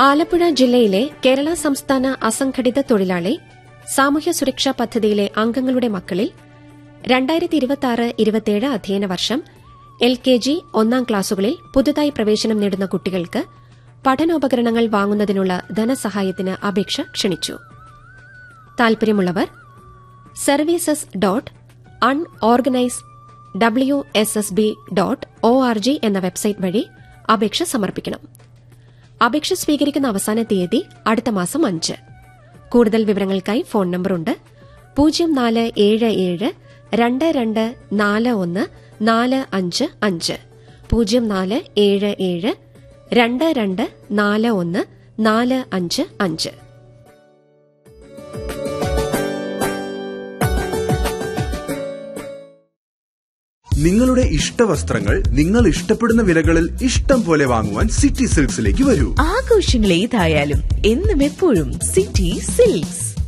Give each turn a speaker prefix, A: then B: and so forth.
A: ആലപ്പുഴ ജില്ലയിലെ കേരള സംസ്ഥാന അസംഘടിത തൊഴിലാളി സാമൂഹ്യ സുരക്ഷാ പദ്ധതിയിലെ അംഗങ്ങളുടെ മക്കളിൽ രണ്ടായിരത്തി ഇരുപത്തിയാറ് ഇരുപത്തിയേഴ് അധ്യയന വർഷം എൽ കെ ജി ഒന്നാം ക്ലാസുകളിൽ പുതുതായി പ്രവേശനം നേടുന്ന കുട്ടികൾക്ക് പഠനോപകരണങ്ങൾ വാങ്ങുന്നതിനുള്ള ധനസഹായത്തിന് അപേക്ഷ ക്ഷണിച്ചു താൽപര്യമുള്ളവർ services dot unorganise W S S B dot O R G എന്ന വെബ്സൈറ്റ് വഴി അപേക്ഷ സമർപ്പിക്കണം അപേക്ഷ സ്വീകരിക്കുന്ന അവസാന തീയതി അടുത്ത മാസം അഞ്ച് കൂടുതൽ വിവരങ്ങൾക്കായി ഫോൺ നമ്പറുണ്ട് പൂജ്യം നാല് ഏഴ് ഏഴ് രണ്ട് രണ്ട് നാല് ഒന്ന് നാല് അഞ്ച് അഞ്ച് പൂജ്യം നാല് ഏഴ് ഏഴ് രണ്ട് രണ്ട് നാല് ഒന്ന് നാല് അഞ്ച് അഞ്ച്
B: നിങ്ങളുടെ ഇഷ്ടവസ്ത്രങ്ങൾ നിങ്ങൾ ഇഷ്ടപ്പെടുന്ന വിലകളിൽ ഇഷ്ടം പോലെ വാങ്ങുവാൻ സിറ്റി സിൽക്സിലേക്ക് വരൂ
C: ആഘോഷങ്ങൾ ഏതായാലും എന്നും എപ്പോഴും സിറ്റി സിൽക്സ്